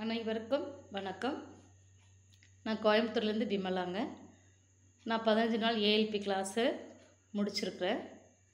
அனைவருக்கும் வணக்கம் நான் கோயம்புத்தூர்லேருந்து விமலாங்க நான் பதினஞ்சு நாள் ஏஎல்பி கிளாஸு முடிச்சிருக்கிறேன்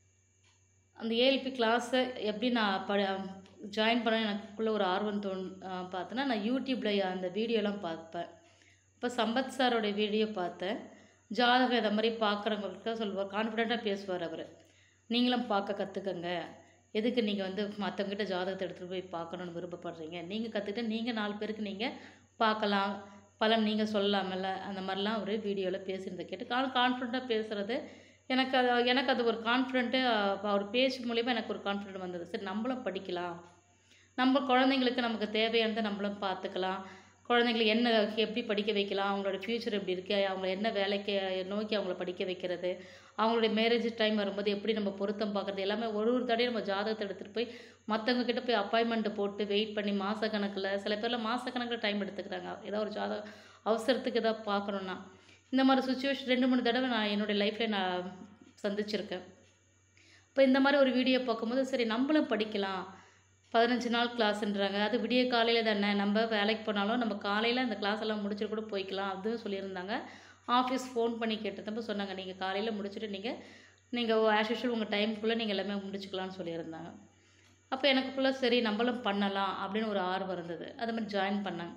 அந்த ஏஎல்பி கிளாஸை எப்படி நான் ப ஜாயின் பண்ண எனக்குள்ளே ஒரு ஆர்வம் தோன் பார்த்தேன்னா நான் யூடியூப்பில் அந்த வீடியோலாம் பார்ப்பேன் இப்போ சம்பத் சாரோடைய வீடியோ பார்த்தேன் ஜாதகம் இதை மாதிரி பார்க்குறவங்களுக்கு சொல்லுவார் கான்ஃபிடெண்ட்டாக பேசுவார் அவர் நீங்களும் பார்க்க கற்றுக்கங்க எதுக்கு நீங்கள் வந்து மற்றவங்ககிட்ட ஜாதகத்தை எடுத்துகிட்டு போய் பார்க்கணுன்னு விருப்பப்படுறீங்க நீங்கள் கற்றுக்கிட்டு நீங்கள் நாலு பேருக்கு நீங்கள் பார்க்கலாம் பலன் நீங்கள் சொல்லலாமல்ல அந்த மாதிரிலாம் ஒரு வீடியோவில் பேசியிருந்த கேட்டு கான் கான்ஃபிடண்ட்டாக பேசுகிறது எனக்கு அது எனக்கு அது ஒரு கான்ஃபிடென்ட்டு அவர் பேச்சு மூலிமா எனக்கு ஒரு கான்ஃபிடென்ட் வந்தது சரி நம்மளும் படிக்கலாம் நம்ம குழந்தைங்களுக்கு நமக்கு தேவையானதை நம்மளும் பார்த்துக்கலாம் குழந்தைங்களை என்ன எப்படி படிக்க வைக்கலாம் அவங்களோட ஃப்யூச்சர் எப்படி இருக்குது அவங்கள என்ன வேலைக்கு நோக்கி அவங்கள படிக்க வைக்கிறது அவங்களுடைய மேரேஜ் டைம் வரும்போது எப்படி நம்ம பொருத்தம் பார்க்குறது எல்லாமே ஒரு ஒரு தடையும் நம்ம ஜாதகத்தை எடுத்துகிட்டு போய் மற்றவங்க கிட்ட போய் அப்பாயின்மெண்ட்டு போட்டு வெயிட் பண்ணி மாதக்கணக்கில் சில பேர்லாம் மாதக்கணக்கில் டைம் எடுத்துக்கிறாங்க ஏதோ ஒரு ஜாதகம் அவசரத்துக்கு ஏதாவது பார்க்கணுன்னா இந்த மாதிரி சுச்சுவேஷன் ரெண்டு மூணு தடவை நான் என்னுடைய லைஃப்பில் நான் சந்திச்சிருக்கேன் இப்போ இந்த மாதிரி ஒரு வீடியோ பார்க்கும்போது சரி நம்மளும் படிக்கலாம் பதினஞ்சு நாள் கிளாஸ்ன்றாங்க அது விடிய காலையில் தானே நம்ம வேலைக்கு போனாலும் நம்ம காலையில் அந்த கிளாஸ் எல்லாம் முடிச்சுட்டு கூட போய்க்கலாம் அதுவும் சொல்லியிருந்தாங்க ஆஃபீஸ் ஃபோன் பண்ணி கேட்டதப்போ சொன்னாங்க நீங்கள் காலையில் முடிச்சுட்டு நீங்கள் நீங்கள் ஆஸ் யூஷுவல் உங்கள் டைமுக்குள்ளே நீங்கள் எல்லாமே முடிச்சுக்கலாம்னு சொல்லியிருந்தாங்க அப்போ எனக்குள்ளே சரி நம்மளும் பண்ணலாம் அப்படின்னு ஒரு ஆர்வம் இருந்தது அது மாதிரி ஜாயின் பண்ணேன்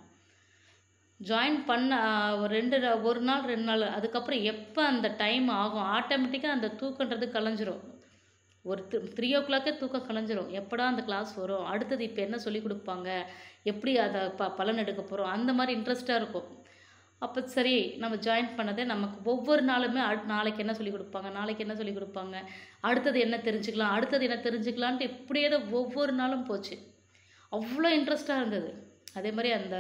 ஜாயின் பண்ண ஒரு ரெண்டு நா- ஒரு நாள் ரெண்டு நாள் அதுக்கப்புறம் எப்போ அந்த டைம் ஆகும் ஆட்டோமேட்டிக்காக அந்த தூக்கன்றது கலைஞ்சிரும் ஒரு த்ரீ ஓ கிளாக்கே தூக்கம் கலைஞ்சிரும் எப்படா அந்த கிளாஸ் வரும் அடுத்தது இப்போ என்ன சொல்லி கொடுப்பாங்க எப்படி அதை ப பலன் எடுக்க போகிறோம் அந்த மாதிரி இன்ட்ரெஸ்ட்டாக இருக்கும் அப்போ சரி நம்ம ஜாயின் பண்ணதே நமக்கு ஒவ்வொரு நாளுமே அடு நாளைக்கு என்ன சொல்லி கொடுப்பாங்க நாளைக்கு என்ன சொல்லி கொடுப்பாங்க அடுத்தது என்ன தெரிஞ்சுக்கலாம் அடுத்தது என்ன தெரிஞ்சுக்கலான்ட்டு இப்படியே தான் ஒவ்வொரு நாளும் போச்சு அவ்வளோ இன்ட்ரெஸ்ட்டாக இருந்தது அதே மாதிரி அந்த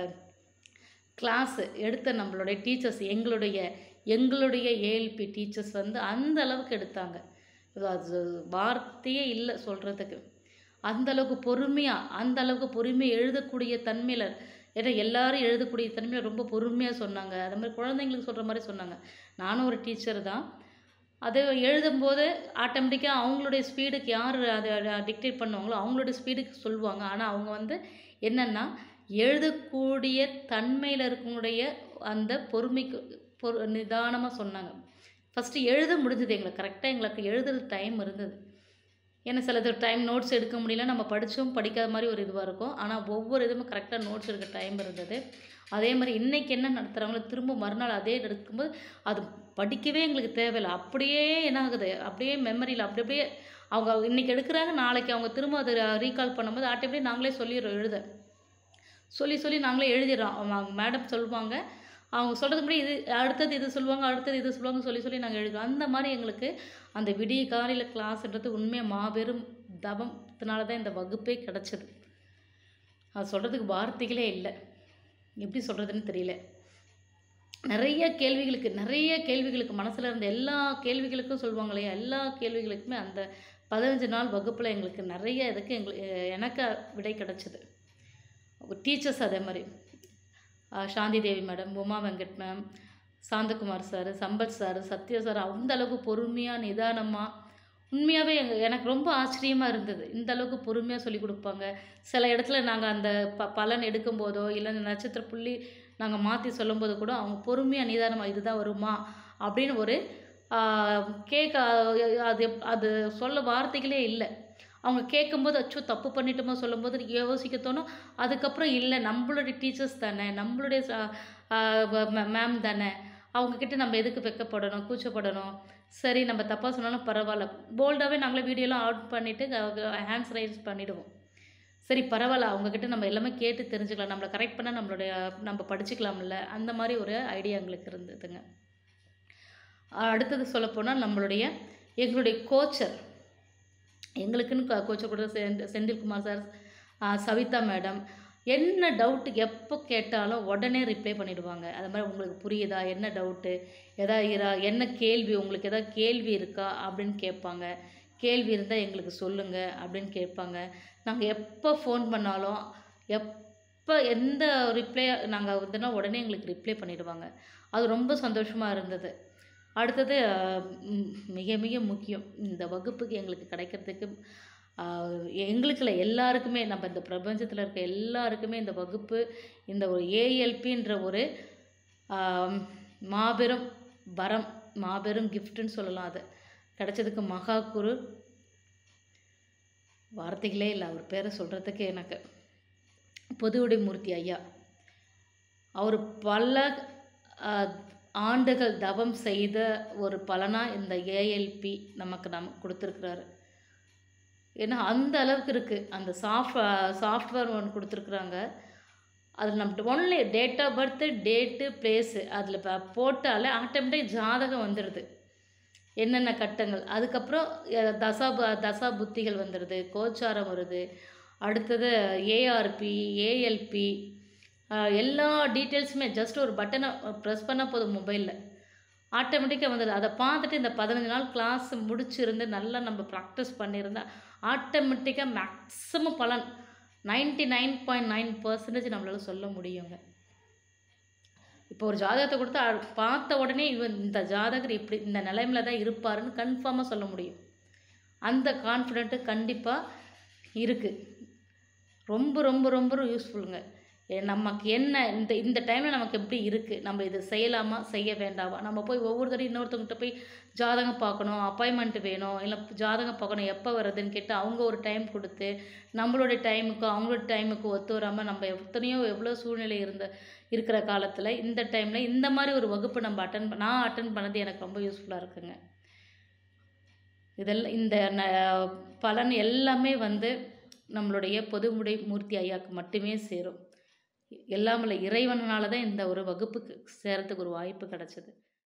கிளாஸு எடுத்த நம்மளுடைய டீச்சர்ஸ் எங்களுடைய எங்களுடைய ஏஎல்பி டீச்சர்ஸ் வந்து அந்த அளவுக்கு எடுத்தாங்க இது அது வார்த்தையே இல்லை சொல்கிறதுக்கு அந்த அளவுக்கு பொறுமையாக அந்த அளவுக்கு பொறுமையாக எழுதக்கூடிய தன்மையில் ஏன்னா எல்லாரும் எழுதக்கூடிய தன்மையில் ரொம்ப பொறுமையாக சொன்னாங்க அது மாதிரி குழந்தைங்களுக்கு சொல்கிற மாதிரி சொன்னாங்க நானும் ஒரு டீச்சர் தான் அது எழுதும்போது ஆட்டோமேட்டிக்காக அவங்களுடைய ஸ்பீடுக்கு யார் அதை டிக்டேட் பண்ணுவாங்களோ அவங்களுடைய ஸ்பீடுக்கு சொல்லுவாங்க ஆனால் அவங்க வந்து என்னென்னா எழுதக்கூடிய தன்மையில் இருக்கக்கூடிய அந்த பொறுமைக்கு பொறு நிதானமாக சொன்னாங்க ஃபஸ்ட்டு எழுத முடிஞ்சது எங்களுக்கு கரெக்டாக எங்களுக்கு எழுதுறது டைம் இருந்தது ஏன்னா சிலது டைம் நோட்ஸ் எடுக்க முடியல நம்ம படித்தும் படிக்காத மாதிரி ஒரு இதுவாக இருக்கும் ஆனால் ஒவ்வொரு இதுவும் கரெக்டாக நோட்ஸ் எடுக்க டைம் இருந்தது அதே மாதிரி இன்றைக்கி என்ன நடத்துகிறாங்களோ திரும்ப மறுநாள் அதே எடுக்கும்போது அது படிக்கவே எங்களுக்கு தேவையில்லை அப்படியே என்ன ஆகுது அப்படியே மெமரியில் அப்படி அப்படியே அவங்க இன்றைக்கி எடுக்கிறாங்க நாளைக்கு அவங்க திரும்ப அதை ரீகால் பண்ணும்போது ஆட்டோமேட்டிக் நாங்களே சொல்லிடுறோம் எழுத சொல்லி சொல்லி நாங்களே எழுதிடுறோம் அவங்க மேடம் சொல்லுவாங்க அவங்க சொல்கிறது முன்னாடி இது அடுத்தது இது சொல்லுவாங்க அடுத்தது இது சொல்லுவாங்க சொல்லி சொல்லி நாங்கள் எழுதுறோம் அந்த மாதிரி எங்களுக்கு அந்த விடிய காலையில் கிளாஸ்ன்றது உண்மையாக மாபெரும் தபத்தினால தான் இந்த வகுப்பே கிடச்சிது அது சொல்கிறதுக்கு வார்த்தைகளே இல்லை எப்படி சொல்கிறதுன்னு தெரியல நிறைய கேள்விகளுக்கு நிறைய கேள்விகளுக்கு மனசில் இருந்த எல்லா கேள்விகளுக்கும் சொல்லுவாங்க இல்லையா எல்லா கேள்விகளுக்குமே அந்த பதினஞ்சு நாள் வகுப்பில் எங்களுக்கு நிறைய இதுக்கு எங்களுக்கு எனக்கு விடை கிடச்சிது டீச்சர்ஸ் அதே மாதிரி ஆஹ் Shanthi Devi madam Uma Venkat ma'am Santhakumar sir Sampath sir Sathya sir அந்த அளவுக்கு பொறுமையாக நிதானமாக உண்மையாகவே எங்க எனக்கு ரொம்ப ஆச்சரியமாக இருந்தது இந்த அளவுக்கு பொறுமையாக சொல்லி கொடுப்பாங்க சில இடத்துல நாங்கள் அந்த ப பலன் எடுக்கும்போதோ இல்லை இந்த நட்சத்திர புள்ளி நாங்கள் மாற்றி சொல்லும்போது கூட அவங்க பொறுமையாக நிதானமாக இதுதான் வருமா அப்படின்னு ஒரு ஆஹ், கேட்க அது எப்- அது சொல்ல வார்த்தைகளே இல்லை அவங்க கேட்கும்போது அச்சோ தப்பு பண்ணிட்டோமோ சொல்லும்போது யோசிக்க தோணும் அதுக்கப்புறம் இல்லை நம்மளுடைய டீச்சர்ஸ் தானே நம்மளுடைய மேம் தானே அவங்கக்கிட்ட நம்ம எதுக்கு வெக்கப்படணும் கூச்சப்படணும் சரி நம்ம தப்பாக சொன்னாலும் பரவாயில்ல போல்டாகவே நாங்களே வீடியோலாம் அவுட் பண்ணிவிட்டு ஹேண்ட்ஸ் ரைஸ் பண்ணிவிடுவோம் சரி பரவாயில்ல அவங்கக்கிட்ட நம்ம எல்லாமே கேட்டு தெரிஞ்சுக்கலாம் நம்மளை கரெக்ட் பண்ணால் நம்மளுடைய நம்ம படிச்சுக்கலாம்ல அந்த மாதிரி ஒரு ஐடியா எங்களுக்கு இருந்ததுங்க அடுத்தது சொல்லப்போனால் நம்மளுடைய எங்களுடைய கோச்சர் எங்களுக்குன்னு கோச்சர் கூட செந்த செந்தில்குமார் சார் ஆ, சவிதா மேடம் என்ன டவுட்டு எப்போ கேட்டாலும் உடனே ரிப்ளை பண்ணிடுவாங்க அது மாதிரி உங்களுக்கு புரியுதா என்ன டவுட்டு எதா இரா என்ன கேள்வி உங்களுக்கு எதாவது கேள்வி இருக்கா அப்படின்னு கேட்பாங்க கேள்வி இருந்தால் எங்களுக்கு சொல்லுங்கள் அப்படின்னு கேட்பாங்க நாங்கள் எப்போ ஃபோன் பண்ணாலும் எப்போ எந்த ரிப்ளை நாங்கள் வந்துன்னா உடனே எங்களுக்கு ரிப்ளை பண்ணிடுவாங்க அது ரொம்ப சந்தோஷமாக இருந்தது அடுத்தது அஹ், ம், மிக மிக முக்கியம் இந்த வகுப்புக்கு எங்களுக்கு கிடைக்கிறதுக்கு எங்களுக்குள்ள எல்லாருக்குமே நம்ம இந்த பிரபஞ்சத்தில் இருக்க எல்லாருக்குமே இந்த வகுப்பு இந்த ஒரு ஏஎல்பின்ற ஒரு ஆம், மாபெரும் வரம் மாபெரும் கிஃப்ட்டுன்னு சொல்லலாம் அது கிடைச்சதுக்கு மகா குரு வார்த்தைகளே இல்லை அவர் பேரை சொல்கிறதுக்கு எனக்கு பொதுவுடை மூர்த்தி ஐயா அவர் பல அஹ், ஆண்டுகள் தவம் செய்த ஒரு பலனாக இந்த ஏஎல்பி நமக்கு நமக்கு கொடுத்துருக்குறாரு ஏன்னா அந்த அளவுக்கு இருக்குது அந்த சாஃப்ட் சாஃப்ட்வேர் ஒன்று கொடுத்துருக்குறாங்க அதில் நம்ம only date of birth date place அதில் போட்டாலே ஆட்டோமேட்டிக் ஜாதகம் வந்துடுது என்னென்ன கட்டங்கள் அதுக்கப்புறம் அஹ், தசா பு- தசா புத்திகள் வந்துடுது கோச்சாரம் வருது அடுத்தது ஏஆர்பி ஏஎல்பி எல்லா டீட்டெயில்ஸுமே ஜஸ்ட் ஒரு பட்டனை ப்ரெஸ் பண்ணால் போதும் மொபைலில் ஆட்டோமேட்டிக்காக வந்துடுது அதை பார்த்துட்டு இந்த பதினஞ்சு நாள் கிளாஸ் முடிச்சிருந்து நல்லா நம்ம ப்ராக்டிஸ் பண்ணியிருந்தா ஆட்டோமேட்டிக்காக மேக்ஸிமம் பலன் ninety nine point nine percentage நம்மளால சொல்ல முடியுங்க இப்போ ஒரு ஜாதகத்தை கொடுத்து அ- பார்த்த உடனே இவன் இந்த ஜாதகர் இப்படி இந்த நிலைமையில தான் இருப்பாருன்னு கன்ஃபார்மாக சொல்ல முடியும் அந்த கான்ஃபிடென்ட்டு கண்டிப்பாக இருக்குது ரொம்ப ரொம்ப ரொம்ப யூஸ்ஃபுல்லுங்க ஏ- நமக்கு என்ன இந்த இந்த டைமில் நமக்கு எப்படி இருக்குது நம்ம இது செய்யலாமா செய்ய வேண்டாமா நம்ம போய் ஒவ்வொரு தடையும் இன்னொருத்தவங்ககிட்ட போய் ஜாதகம் பார்க்கணும் அப்பாயின்மெண்ட் வேணும் இல்லை ஜாதகம் பார்க்கணும் எப்போ வருதுன்னு கேட்டு அவங்க ஒரு டைம் கொடுத்து நம்மளோட டைமுக்கு அவங்களோட டைமுக்கு ஒத்து வராமல் நம்ம எத்தனையோ எவ்வளோ சூழ்நிலை இருந்த இருக்கிற காலத்தில் இந்த டைமில் இந்த மாதிரி ஒரு வகுப்பு நம்ம அட்டன் நான் அட்டன் பண்ணது எனக்கு ரொம்ப யூஸ்ஃபுல்லாக இருக்குங்க இதெல்லாம் இந்த ந- பலன் எல்லாமே வந்து நம்மளுடைய பொதுமுடை மூர்த்தி ஐயாவுக்கு மட்டுமே சேரும் எல்லாமல்ல இறைவனால தான் இந்த ஒரு வகுப்புக்கு சேரத்துக்கு ஒரு வாய்ப்பு கிடச்சிது